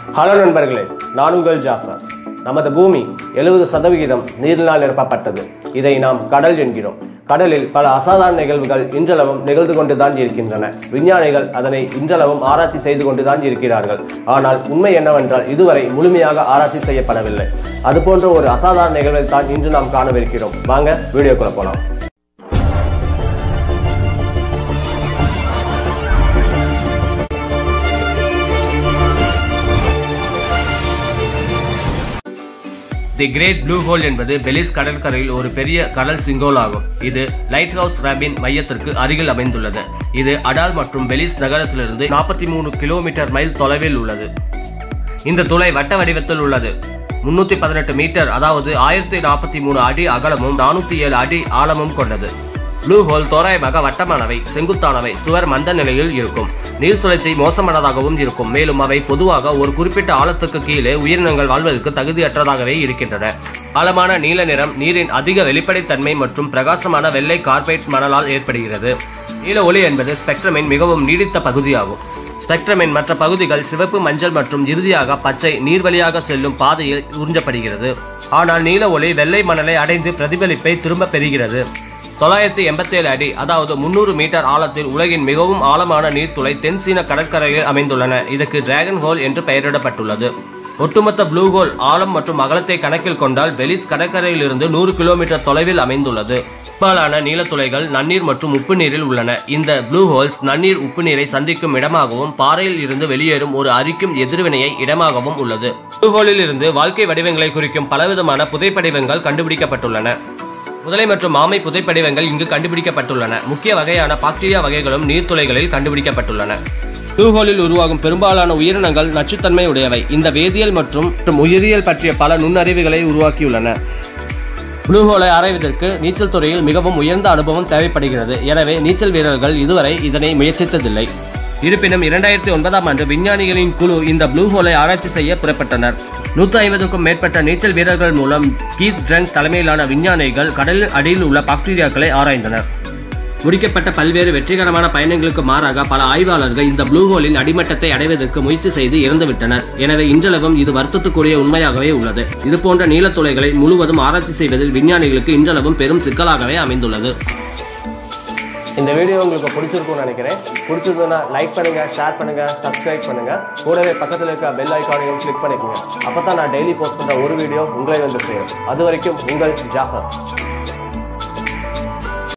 hello நண்பர்களே நான் உங்கள் ஜாஃபர் நமது பூமி எழுபது சதவிகிதம் நீரினால் நிரப்பப்பட்டது இதை நாம் கடல் என்கிறோம் கடலில் பல அசாதாரண நிகழ்வுகள் இன்றளவும் நிகழ்ந்து கொண்டுதான் இருக்கின்றன விஞ்ஞானிகள் அதனை இன்றளவும் ஆராய்ச்சி செய்து கொண்டுதான் இருக்கிறார்கள் ஆனால் உண்மை என்னவென்றால் இதுவரை முழுமையாக ஆராய்ச்சி செய்யப்படவில்லை அதுபோன்ற ஒரு அசாதாரண நிகழ்வை தான் இன்று நாம் காணவிருக்கிறோம் வாங்க வீடியோக்குள்ள போலாம் தி கிரேட் ப்ளூ ஹோல் என்பது பெலிஸ் கடற்கரையில் ஒரு பெரிய கடல் சிங்கோல் ஆகும் இது லைட் ஹவுஸ் ராபின் மையத்திற்கு அருகில் அமைந்துள்ளது இது அடால் மற்றும் பெலிஸ் நகரத்திலிருந்து நாற்பத்தி மூணு கிலோமீட்டர் மைல் தொலைவில் உள்ளது இந்த துளை வட்ட வடிவத்தில் உள்ளது முன்னூத்தி பதினெட்டு மீட்டர் அதாவது ஆயிரத்தி நாற்பத்தி மூணு அடி அகலமும் நானூத்தி ஏழு அடி ஆழமும் கொண்டது ப்ளூ ஹோல் தோராயமாக வட்டமானவை செங்குத்தானவை சுவர் மந்த நிலையில் இருக்கும் நீர் சுழற்சி மோசமானதாகவும் இருக்கும் மேலும் அவை பொதுவாக ஒரு குறிப்பிட்ட ஆழத்துக்கு கீழே உயிரினங்கள் வாழ்வதற்கு தகுதியற்றதாகவே இருக்கின்றன ஆழமான நீல நிறம் நீரின் அதிக வெளிப்படைத்தன்மை மற்றும் பிரகாசமான வெள்ளை கார்பைட் மணலால் ஏற்படுகிறது நீல ஒளி என்பது ஸ்பெக்ட்ரமின் மிகவும் நீடித்த பகுதியாகும் ஸ்பெக்ட்ரமின் மற்ற பகுதிகள் சிவப்பு மஞ்சள் மற்றும் இறுதியாக பச்சை நீர் வழியாக செல்லும் பாதையில் உறிஞ்சப்படுகிறது ஆனால் நீல ஒளி வெள்ளை மணலை அடைந்து பிரதிபலிப்பை திரும்ப பெறுகிறது தொள்ளாயிரத்தி எண்பத்தி ஏழு அடி அதாவது முன்னூறு மீட்டர் ஆழத்தில் உலகின் மிகவும் ஆழமான நீர்த்துளை தென் சீன கடற்கரையில் அமைந்துள்ளன இதற்கு டிராகன் ஹோல் என்று பெயரிடப்பட்டுள்ளது ஒட்டுமொத்த ப்ளூ ஹோல் ஆழம் மற்றும் அகலத்தை கணக்கில் கொண்டால் பெலிஸ் கடற்கரையிலிருந்து நூறு கிலோமீட்டர் தொலைவில் அமைந்துள்ளது பெரும்பாலான நீலத்துளைகள் நன்னீர் மற்றும் உப்பு நீரில் உள்ளன இந்த ப்ளூ ஹோல்ஸ் நன்னீர் உப்பு நீரை சந்திக்கும் இடமாகவும் பாறையில் இருந்து வெளியேறும் ஒரு அரிக்கும் எதிர்வினையை இடமாகவும் உள்ளது ப்ளூ ஹோலில் இருந்து வாழ்க்கை வடிவங்களை குறிக்கும் பலவிதமான புதைப்படிவங்கள் கண்டுபிடிக்கப்பட்டுள்ளன முதலை மற்றும் ஆமை புதைப்படிவங்கள் இங்கு கண்டுபிடிக்கப்பட்டுள்ளன முக்கிய வகையான பாக்டீரியா வகைகளும் நீர்த்துளைகளில் கண்டுபிடிக்கப்பட்டுள்ளன ப்ளூஹோலில் உருவாகும் பெரும்பாலான உயிரினங்கள் நச்சுத்தன்மை உடையவை இந்த வேதியியல் மற்றும் மற்றும் உயிரியல் பற்றிய பல நுண்ணறிவுகளை உருவாக்கியுள்ளன ப்ளூஹோலை ஆராய்வதற்கு நீச்சல் துறையில் மிகவும் உயர்ந்த அனுபவம் தேவைப்படுகிறது எனவே நீச்சல் வீரர்கள் இதுவரை இதனை முயற்சித்ததில்லை இருப்பினும் இரண்டாயிரத்தி ஒன்பதாம் ஆண்டு விஞ்ஞானிகளின் குழு இந்த ப்ளூ ஹோலை ஆராய்ச்சி செய்ய புறப்பட்டனர் நூற்றி ஐம்பதுக்கும் மேற்பட்ட நீச்சல் வீரர்கள் மூலம் கீத் ட்ரங்க் தலைமையிலான விஞ்ஞானிகள் கடலில் அடியில் உள்ள பாக்டீரியாக்களை ஆராய்ந்தனர் முடிக்கப்பட்ட பல்வேறு வெற்றிகரமான பயணங்களுக்கு மாறாக பல ஆய்வாளர்கள் இந்த ப்ளூ ஹோலின் அடிமட்டத்தை அடைவதற்கு முயற்சி செய்து இறந்துவிட்டனர் எனவே இன்றளவும் இது வருத்தத்துக்குரிய உண்மையாகவே உள்ளது இதுபோன்ற நீலத்துளைகளை முழுவதும் ஆராய்ச்சி செய்வதில் விஞ்ஞானிகளுக்கு இன்றளவும் பெரும் சிக்கலாகவே அமைந்துள்ளது இந்த வீடியோ உங்களுக்கு பிடிச்சிருக்கும்னு நினைக்கிறேன் பிடிச்சிருந்ததுன்னா லைக் பண்ணுங்க ஷேர் பண்ணுங்க சப்ஸ்கிரைப் பண்ணுங்க கூடவே பக்கத்தில் இருக்க பெல் ஐக்கானையும் கிளிக் பண்ணிக்கோங்க அப்போ தான் நான் டெய்லி போஸ்ட் பண்ணுற ஒரு வீடியோ உங்களை வந்து சேரும் அது வரைக்கும் உங்கள் ஜாஃபர்